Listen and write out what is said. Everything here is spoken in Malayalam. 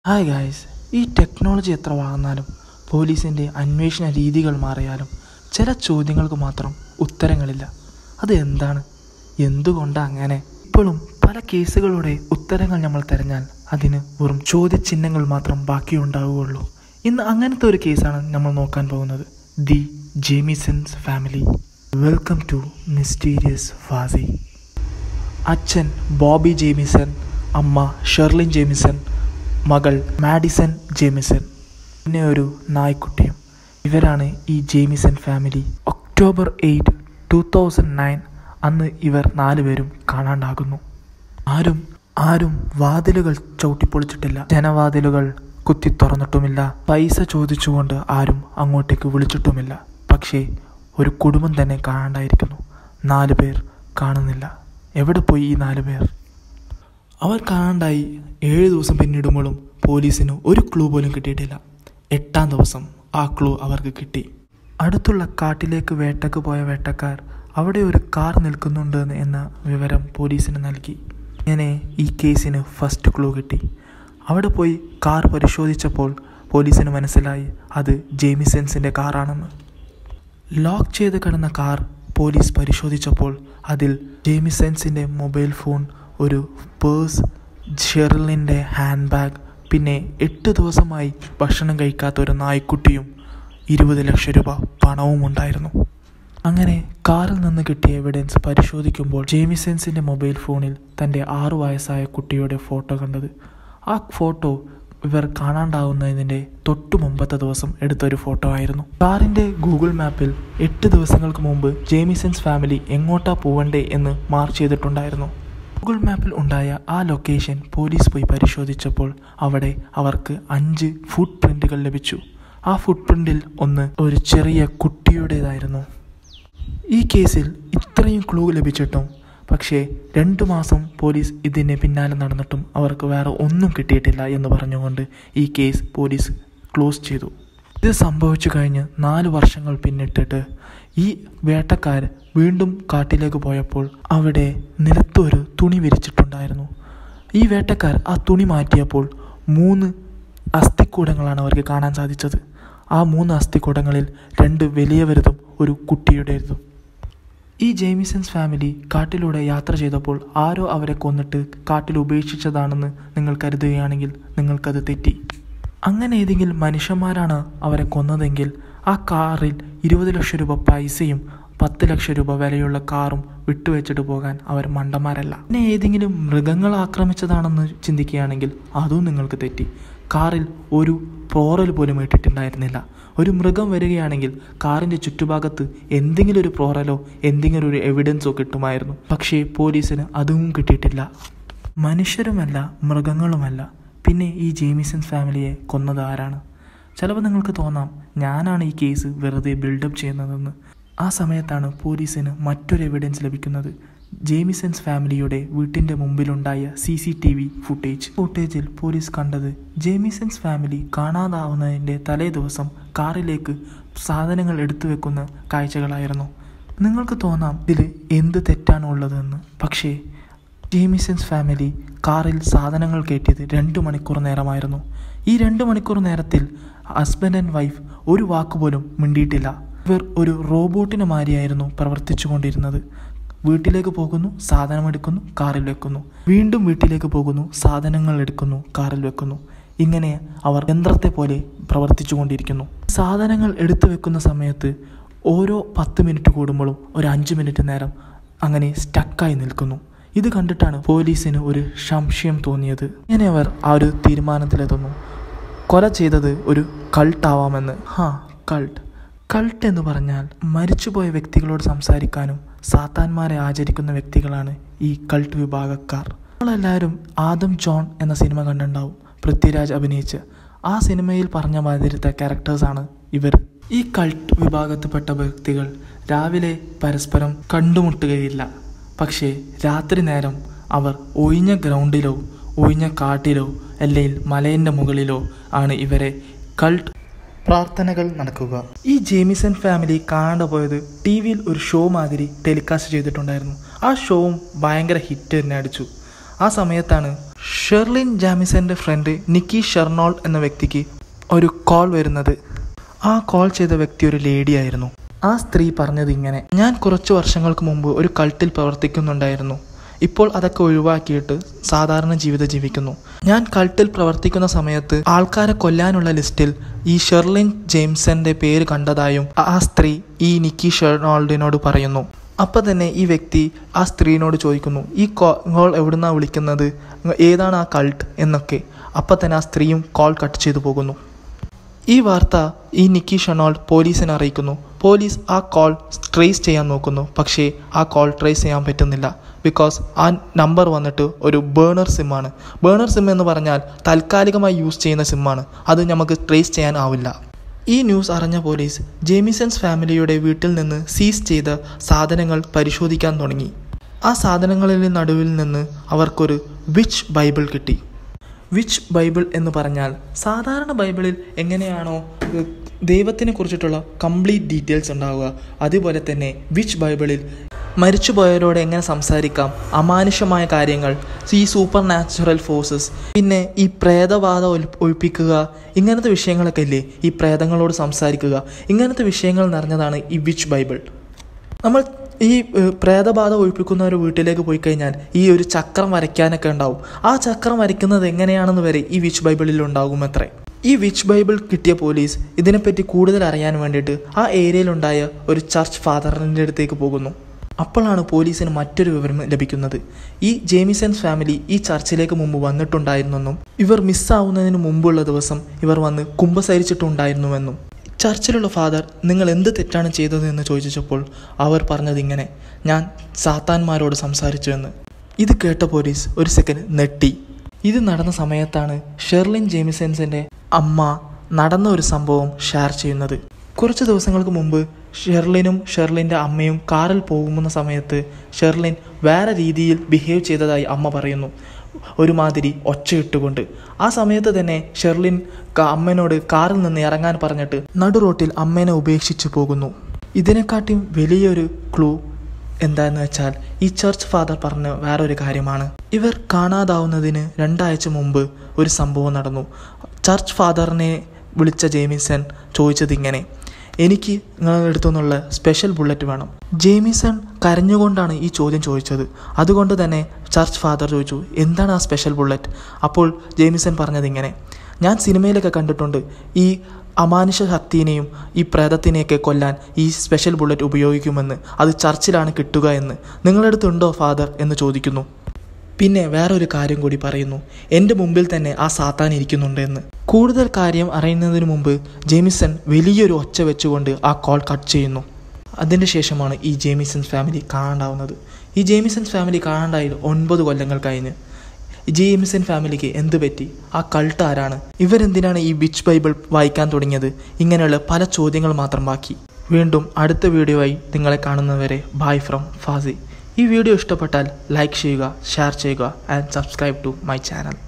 ഹായ് ഗായ്സ് ഈ ടെക്നോളജി എത്ര വളർന്നാലും പോലീസിൻ്റെ അന്വേഷണ രീതികൾ മാറിയാലും ചില ചോദ്യങ്ങൾക്ക് മാത്രം ഉത്തരങ്ങളില്ല അത് എന്താണ് എന്തുകൊണ്ടാണ് അങ്ങനെ ഇപ്പോഴും പല കേസുകളുടെ ഉത്തരങ്ങൾ നമ്മൾ തിരഞ്ഞാൽ അതിന് വെറും ചോദ്യചിഹ്നങ്ങൾ മാത്രം ബാക്കിയുണ്ടാവുകയുള്ളൂ ഇന്ന് അങ്ങനത്തെ ഒരു കേസാണ് നമ്മൾ നോക്കാൻ പോകുന്നത് the Jamisons family welcome to mysterious ഫാസി അച്ഛൻ ബോബി ജേമിസൺ അമ്മ ഷെർലിൻ ജേമിസൺ മകൾ മാഡിസൺ ജേമിസൺ പിന്നെ ഒരു നായ്ക്കുട്ടിയും ഇവരാണ് ഈ Jamison family October eight two thousand nine അന്ന് ഇവർ നാലുപേരും കാണാണ്ടാകുന്നു ആരും ആരും വാതിലുകൾ ചവിട്ടിപ്പൊളിച്ചിട്ടില്ല ജനവാതിലുകൾ കുത്തി തുറന്നിട്ടുമില്ല പൈസ ചോദിച്ചുകൊണ്ട് ആരും അങ്ങോട്ടേക്ക് വിളിച്ചിട്ടുമില്ല പക്ഷേ ഒരു കുടുംബം തന്നെ കാണാണ്ടായിരിക്കുന്നു നാല് പേർ കാണുന്നില്ല എവിടെ പോയി ഈ നാല് പേർ അവർ കാണാണ്ടായി ഏഴ് ദിവസം പിന്നിടുമ്പോഴും പോലീസിന് ഒരു ക്ലൂ പോലും കിട്ടിയിട്ടില്ല എട്ടാം ദിവസം ആ ക്ലൂ അവർക്ക് കിട്ടി അടുത്തുള്ള കാട്ടിലേക്ക് വേട്ടക്ക് പോയ വേട്ടക്കാർ അവിടെ ഒരു കാർ നിൽക്കുന്നുണ്ട് എന്ന വിവരം പോലീസിന് നൽകി ഇങ്ങനെ ഈ കേസിന് ഫസ്റ്റ് ക്ലൂ കിട്ടി അവിടെ പോയി കാർ പരിശോധിച്ചപ്പോൾ പോലീസിന് മനസ്സിലായി അത് ജെയ്മിസൺസിൻ്റെ കാറാണെന്ന് ലോക്ക് ചെയ്ത് കിടന്ന കാർ പോലീസ് പരിശോധിച്ചപ്പോൾ അതിൽ ജെയ്മിസൺസിൻ്റെ മൊബൈൽ ഫോൺ ഒരു പേഴ്സ് ഷെറിലിൻ്റെ ഹാൻഡ് ബാഗ് പിന്നെ എട്ട് ദിവസമായി ഭക്ഷണം കഴിക്കാത്ത ഒരു നായ്ക്കുട്ടിയും ഇരുപത് ലക്ഷം രൂപ പണവും ഉണ്ടായിരുന്നു അങ്ങനെ കാറിൽ നിന്ന് കിട്ടിയ എവിഡൻസ് പരിശോധിക്കുമ്പോൾ ജേമിസൺസിൻ്റെ മൊബൈൽ ഫോണിൽ തൻ്റെ ആറു വയസ്സായ കുട്ടിയുടെ ഫോട്ടോ കണ്ടത് ആ ഫോട്ടോ ഇവർ കാണാണ്ടാവുന്നതിൻ്റെ തൊട്ടു മുമ്പത്തെ ദിവസം എടുത്തൊരു ഫോട്ടോ ആയിരുന്നു കാറിൻ്റെ ഗൂഗിൾ മാപ്പിൽ എട്ട് ദിവസങ്ങൾക്ക് മുമ്പ് ജേമിസൺസ് ഫാമിലി എങ്ങോട്ടാ പോവണ്ടേ എന്ന് മാർക്ക് ചെയ്തിട്ടുണ്ടായിരുന്നു ഗൂഗിൾ മാപ്പിൽ ഉണ്ടായ ആ ലൊക്കേഷൻ പോലീസ് പോയി പരിശോധിച്ചപ്പോൾ അവിടെ അവർക്ക് അഞ്ച് ഫുട് പ്രിന്റുകൾ ലഭിച്ചു ആ ഫുട് പ്രിന്റിൽ ഒന്ന് ഒരു ചെറിയ കുട്ടിയുടേതായിരുന്നു ഈ കേസിൽ ഇത്രയും ക്ലൂ ലഭിച്ചിട്ടും പക്ഷേ രണ്ടു മാസം പോലീസ് ഇതിന് പിന്നാലെ നടന്നിട്ടും അവർക്ക് വേറെ ഒന്നും കിട്ടിയിട്ടില്ല എന്ന് പറഞ്ഞുകൊണ്ട് ഈ കേസ് പോലീസ് ക്ലോസ് ചെയ്തു ഇത് സംഭവിച്ചു കഴിഞ്ഞ് നാല് വർഷങ്ങൾ പിന്നിട്ടിട്ട് ഈ വേട്ടക്കാർ വീണ്ടും കാട്ടിലേക്ക് പോയപ്പോൾ അവിടെ നിലത്തൊരു തുണി വിരിച്ചിട്ടുണ്ടായിരുന്നു ഈ വേട്ടക്കാർ ആ തുണി മാറ്റിയപ്പോൾ മൂന്ന് അസ്ഥിക്കൂടങ്ങളാണ് അവർക്ക് കാണാൻ സാധിച്ചത് ആ മൂന്ന് അസ്ഥിക്കൂടങ്ങളിൽ രണ്ട് വലിയവരുതും ഒരു കുട്ടിയുടേതും ഈ ജെയ്മിസൺസ് ഫാമിലി കാട്ടിലൂടെ യാത്ര ചെയ്തപ്പോൾ ആരോ അവരെ കൊന്നിട്ട് കാട്ടിൽ ഉപേക്ഷിച്ചതാണെന്ന് നിങ്ങൾ കരുതുകയാണെങ്കിൽ നിങ്ങൾക്കത് തെറ്റി അങ്ങനെ ഏതെങ്കിലും മനുഷ്യന്മാരാണ് അവരെ കൊന്നതെങ്കിൽ ആ കാറിൽ ഇരുപത് ലക്ഷം രൂപ പൈസയും പത്ത് ലക്ഷം രൂപ വിലയുള്ള കാറും വിട്ടുവെച്ചിട്ട് പോകാൻ അവർ മണ്ടന്മാരല്ല പിന്നെ ഏതെങ്കിലും മൃഗങ്ങൾ ആക്രമിച്ചതാണെന്ന് ചിന്തിക്കുകയാണെങ്കിൽ അതും നിങ്ങൾക്ക് തെറ്റി കാറിൽ ഒരു പ്രോറൽ പോലും ഇട്ടിട്ടുണ്ടായിരുന്നില്ല ഒരു മൃഗം വരികയാണെങ്കിൽ കാറിൻ്റെ ചുറ്റുഭാഗത്ത് എന്തെങ്കിലും ഒരു പ്രോറലോ എന്തെങ്കിലും ഒരു എവിഡൻസോ കിട്ടുമായിരുന്നു പക്ഷേ പോലീസിന് അതും കിട്ടിയിട്ടില്ല മനുഷ്യരുമല്ല മൃഗങ്ങളുമല്ല പിന്നെ ഈ ജേമിസൺസ് ഫാമിലിയെ കൊന്നത് ആരാണ് ചിലപ്പോൾ നിങ്ങൾക്ക് തോന്നാം ഞാനാണ് ഈ കേസ് വെറുതെ ബിൽഡപ്പ് ചെയ്യുന്നതെന്ന് ആ സമയത്താണ് പോലീസിന് മറ്റൊരു എവിഡൻസ് ലഭിക്കുന്നത് ജേമിസൺസ് ഫാമിലിയുടെ വീട്ടിൻ്റെ മുമ്പിലുണ്ടായ C C T V footage ഫുട്ടേജിൽ പോലീസ് കണ്ടത് ജേമിസൺസ് ഫാമിലി കാണാതാവുന്നതിൻ്റെ തലേ ദിവസം കാറിലേക്ക് സാധനങ്ങൾ എടുത്തു വെക്കുന്ന കാഴ്ചകളായിരുന്നു നിങ്ങൾക്ക് തോന്നാം ഇതിൽ എന്ത് തെറ്റാണ് ഉള്ളതെന്ന് പക്ഷേ ജേമിസൺസ് ഫാമിലി കാറിൽ സാധനങ്ങൾ കയറ്റിയത് രണ്ട് മണിക്കൂർ നേരമായിരുന്നു ഈ രണ്ട് മണിക്കൂർ നേരത്തിൽ ഹസ്ബൻഡ് ആൻഡ് വൈഫ് ഒരു വാക്കുപോലും മിണ്ടിയിട്ടില്ല ഇവർ ഒരു റോബോട്ടിന് മാതിരിയായിരുന്നു പ്രവർത്തിച്ചു കൊണ്ടിരുന്നത് വീട്ടിലേക്ക് പോകുന്നു സാധനം എടുക്കുന്നു കാറിൽ വെക്കുന്നു വീണ്ടും വീട്ടിലേക്ക് പോകുന്നു സാധനങ്ങൾ എടുക്കുന്നു കാറിൽ വെക്കുന്നു ഇങ്ങനെ അവർ യന്ത്രത്തെ പോലെ പ്രവർത്തിച്ചു കൊണ്ടിരിക്കുന്നു സാധനങ്ങൾ എടുത്തു വെക്കുന്ന സമയത്ത് ഓരോ പത്ത് മിനിറ്റ് കൂടുമ്പോഴും ഒരു അഞ്ച് മിനിറ്റ് നേരം അങ്ങനെ സ്റ്റക്കായി നിൽക്കുന്നു ഇത് കണ്ടിട്ടാണ് പോലീസിന് ഒരു സംശയം തോന്നിയത് ഇങ്ങനെ അവർ ആ ഒരു തീരുമാനത്തിലെത്തുന്നു കൊല ചെയ്തത് ഒരു കൾട്ടാവാമെന്ന് ഹാ കൾട്ട് കൾട്ട് എന്ന് പറഞ്ഞാൽ മരിച്ചുപോയ വ്യക്തികളോട് സംസാരിക്കാനും സാത്താന്മാരെ ആചരിക്കുന്ന വ്യക്തികളാണ് ഈ കൾട്ട് വിഭാഗക്കാർ നമ്മളെല്ലാവരും ആദം ജോൺ എന്ന സിനിമ കണ്ടിട്ടുണ്ടാവും പൃഥ്വിരാജ് അഭിനയിച്ച് ആ സിനിമയിൽ പറഞ്ഞ മാതിരത്തെ ക്യാരക്ടേഴ്സാണ് ഇവർ ഈ കൾട്ട് വിഭാഗത്തിൽപ്പെട്ട വ്യക്തികൾ രാവിലെ പരസ്പരം കണ്ടുമുട്ടുകയില്ല പക്ഷേ രാത്രി നേരം അവർ ഒഴിഞ്ഞ ഗ്രൗണ്ടിലോ ഒഴിഞ്ഞ കാട്ടിലോ അല്ലെങ്കിൽ മലേൻ്റെ മുകളിലോ ആണ് ഇവരെ കൾട്ട് പ്രാർത്ഥനകൾ നടക്കുക ഈ ജേമിസൺ ഫാമിലി കാണാതെ പോയത് ടി വിയിൽ ഒരു ഷോ മാതിരി ടെലികാസ്റ്റ് ചെയ്തിട്ടുണ്ടായിരുന്നു ആ ഷോവും ഭയങ്കര ഹിറ്റ് തന്നെ അടിച്ചു ആ സമയത്താണ് ഷെർലിൻ ജാമിസന്റെ ഫ്രണ്ട് നിക്കി ഷെർണോൾ എന്ന വ്യക്തിക്ക് ഒരു കോൾ വരുന്നത് ആ കോൾ ചെയ്ത വ്യക്തി ഒരു ലേഡിയായിരുന്നു ആ സ്ത്രീ പറഞ്ഞത് ഇങ്ങനെ ഞാൻ കുറച്ച് വർഷങ്ങൾക്ക് മുമ്പ് ഒരു കൾട്ടിൽ പ്രവർത്തിക്കുന്നുണ്ടായിരുന്നു ഇപ്പോൾ അതൊക്കെ ഒഴിവാക്കിയിട്ട് സാധാരണ ജീവിതം ജീവിക്കുന്നു ഞാൻ കൾട്ടിൽ പ്രവർത്തിക്കുന്ന സമയത്ത് ആൾക്കാരെ കൊല്ലാനുള്ള ലിസ്റ്റിൽ ഈ ഷെർലിൻ ജെയിംസന്റെ പേര് കണ്ടതായും ആ സ്ത്രീ ഈ നിക്കി ഷെർണോൾഡിനോട് പറയുന്നു അപ്പം തന്നെ ഈ വ്യക്തി ആ സ്ത്രീനോട് ചോദിക്കുന്നു ഈ കോൾ എവിടുന്നാ വിളിക്കുന്നത് ഏതാണ് ആ കൾട്ട് എന്നൊക്കെ അപ്പം തന്നെ ആ സ്ത്രീയും കോൾ കട്ട് ചെയ്തു പോകുന്നു ഈ വാർത്ത ഈ നിക്കി ഷെണോൾഡ് പോലീസിനെ അറിയിക്കുന്നു പോലീസ് ആ കോൾ ട്രേസ് ചെയ്യാൻ നോക്കുന്നു പക്ഷേ ആ കോൾ ട്രേസ് ചെയ്യാൻ പറ്റുന്നില്ല ബിക്കോസ് ആ നമ്പർ വന്നിട്ട് ഒരു ബേണർ സിമ്മാണ് ബേണർ സിം എന്ന് പറഞ്ഞാൽ താൽക്കാലികമായി യൂസ് ചെയ്യുന്ന സിമ്മാണ് അത് നമുക്ക് ട്രേസ് ചെയ്യാൻ ആവില്ല ഈ ന്യൂസ് അറിഞ്ഞ പോലീസ് ജേമിസൺസ് ഫാമിലിയുടെ വീട്ടിൽ നിന്ന് സീസ് ചെയ്ത സാധനങ്ങൾ പരിശോധിക്കാൻ തുടങ്ങി ആ സാധനങ്ങളിൽ നടുവിൽ നിന്ന് അവർക്കൊരു വിച്ച് ബൈബിൾ കിട്ടി വിച്ച് ബൈബിൾ എന്ന് പറഞ്ഞാൽ സാധാരണ ബൈബിളിൽ എങ്ങനെയാണോ ഏഹ്, ദൈവത്തിനെ കുറിച്ചിട്ടുള്ള കംപ്ലീറ്റ് ഡീറ്റെയിൽസ് ഉണ്ടാവുക അതുപോലെ തന്നെ വിച്ച് ബൈബിളിൽ മരിച്ചുപോയവരോട് എങ്ങനെ സംസാരിക്കാം അമാനുഷമായ കാര്യങ്ങൾ ഈ സൂപ്പർ നാച്ചുറൽ ഫോഴ്സസ് പിന്നെ ഈ പ്രേതബാധ ഒൽ- ഒഴിപ്പിക്കുക ഇങ്ങനത്തെ വിഷയങ്ങളൊക്കെ ഇല്ലേ ഈ പ്രേതങ്ങളോട് സംസാരിക്കുക ഇങ്ങനത്തെ വിഷയങ്ങൾ നിറഞ്ഞതാണ് ഈ വിച്ച് ബൈബിൾ നമ്മൾ ഈ ഏഹ്, പ്രേതബാധ ഒഴിപ്പിക്കുന്ന ഒരു വീട്ടിലേക്ക് പോയി കഴിഞ്ഞാൽ ഈ ഒരു ചക്രം വരയ്ക്കാനൊക്കെ ഉണ്ടാവും ആ ചക്രം വരയ്ക്കുന്നത് എങ്ങനെയാണെന്ന് വരെ ഈ വിച്ച് ബൈബിളിൽ ഉണ്ടാകുമത്രേ ഈ വിച്ച് ബൈബിൾ കിട്ടിയ പോലീസ് ഇതിനെപ്പറ്റി കൂടുതൽ അറിയാൻ വേണ്ടിയിട്ട് ആ ഏരിയയിലുണ്ടായ ഒരു ചർച്ച് ഫാദറിൻ്റെ അടുത്തേക്ക് പോകുന്നു അപ്പോഴാണ് പോലീസിന് മറ്റൊരു വിവരം ലഭിക്കുന്നത് ഈ ജേമിസൺസ് ഫാമിലി ഈ ചർച്ചിലേക്ക് മുമ്പ് വന്നിട്ടുണ്ടായിരുന്നെന്നും ഇവർ മിസ്സാവുന്നതിന് മുമ്പുള്ള ദിവസം ഇവർ വന്ന് കുമ്പസരിച്ചിട്ടുണ്ടായിരുന്നുവെന്നും ചർച്ചിലുള്ള ഫാദർ നിങ്ങൾ എന്ത് തെറ്റാണ് ചെയ്തത് എന്ന് ചോദിച്ചപ്പോൾ അവർ പറഞ്ഞത് ഇങ്ങനെ ഞാൻ സാത്താന്മാരോട് സംസാരിച്ചു എന്ന് ഇത് കേട്ട പോലീസ് ഒരു സെക്കൻഡ് നെട്ടി ഇത് നടന്ന സമയത്താണ് ഷെർലിൻ ജേമിസൺസിന്റെ അമ്മ നടന്ന ഒരു സംഭവം ഷെയർ ചെയ്യുന്നത് കുറച്ച് ദിവസങ്ങൾക്ക് മുമ്പ് ഷെർലിനും ഷെർലിൻ്റെ അമ്മയും കാറിൽ പോകുന്ന സമയത്ത് ഷെർലിൻ വേറെ രീതിയിൽ ബിഹേവ് ചെയ്തതായി അമ്മ പറയുന്നു ഒരുമാതിരി ഒച്ചയിട്ടുകൊണ്ട് ആ സമയത്ത് തന്നെ ഷെർലിൻ ക- അമ്മേനോട് കാറിൽ നിന്ന് ഇറങ്ങാൻ പറഞ്ഞിട്ട് നടു റോട്ടിൽ അമ്മേനെ ഉപേക്ഷിച്ചു പോകുന്നു ഇതിനെക്കാട്ടിയും വലിയൊരു ക്ലൂ എന്താന്ന് വെച്ചാൽ ഈ ചർച്ച് ഫാദർ പറഞ്ഞ വേറൊരു കാര്യമാണ് ഇവർ കാണാതാവുന്നതിന് രണ്ടാഴ്ച മുമ്പ് ഒരു സംഭവം നടന്നു ചർച്ച് ഫാദറിനെ വിളിച്ച ജേമിസൺ ചോദിച്ചത് ഇങ്ങനെ എനിക്ക് നിങ്ങളുടെ അടുത്തു നിന്നുള്ള സ്പെഷ്യൽ ബുള്ളറ്റ് വേണം ജേമിസൺ കരഞ്ഞുകൊണ്ടാണ് ഈ ചോദ്യം ചോദിച്ചത് അതുകൊണ്ട് തന്നെ ചർച്ച് ഫാദർ ചോദിച്ചു എന്താണ് ആ സ്പെഷ്യൽ ബുള്ളറ്റ് അപ്പോൾ ജേമിസൺ പറഞ്ഞത് ഇങ്ങനെ ഞാൻ സിനിമയിലൊക്കെ കണ്ടിട്ടുണ്ട് ഈ അമാനുഷ ശക്തിനെയും ഈ പ്രേതത്തിനെയൊക്കെ കൊല്ലാൻ ഈ സ്പെഷ്യൽ ബുള്ളറ്റ് ഉപയോഗിക്കുമെന്ന് അത് ചർച്ചിലാണ് കിട്ടുക എന്ന് നിങ്ങളുടെ അടുത്തുണ്ടോ ഫാദർ എന്ന് ചോദിക്കുന്നു പിന്നെ വേറൊരു കാര്യം കൂടി പറയുന്നു എൻ്റെ മുമ്പിൽ തന്നെ ആ സാത്താൻ ഇരിക്കുന്നുണ്ട് എന്ന് കൂടുതൽ കാര്യം അറിയുന്നതിന് മുമ്പ് ജെമിസൺ വലിയൊരു ഒച്ച വെച്ചുകൊണ്ട് ആ കോൾ കട്ട് ചെയ്യുന്നു അതിൻ്റെ ശേഷമാണ് ഈ ജേമിസൺസ് ഫാമിലി കാണാണ്ടാവുന്നത് ഈ ജേമിസൺസ് ഫാമിലി കാണാണ്ടായി ഒൻപത് കൊല്ലങ്ങൾ കഴിഞ്ഞ് ജെയിംസൺ ഫാമിലിക്ക് എന്ത് പറ്റി ആ കൾട്ട് ആരാണ് ഇവരെന്തിനാണ് ഈ വിച്ച് ബൈബിൾ വായിക്കാൻ തുടങ്ങിയത് ഇങ്ങനെയുള്ള പല ചോദ്യങ്ങൾ മാത്രം ബാക്കി വീണ്ടും അടുത്ത വീഡിയോ ആയി നിങ്ങളെ കാണുന്നവരെ ബായ് ഫ്രം ഫാസി ഈ വീഡിയോ ഇഷ്ടപ്പെട്ടാൽ ലൈക്ക് ചെയ്യുക ഷെയർ ചെയ്യുക and subscribe to my channel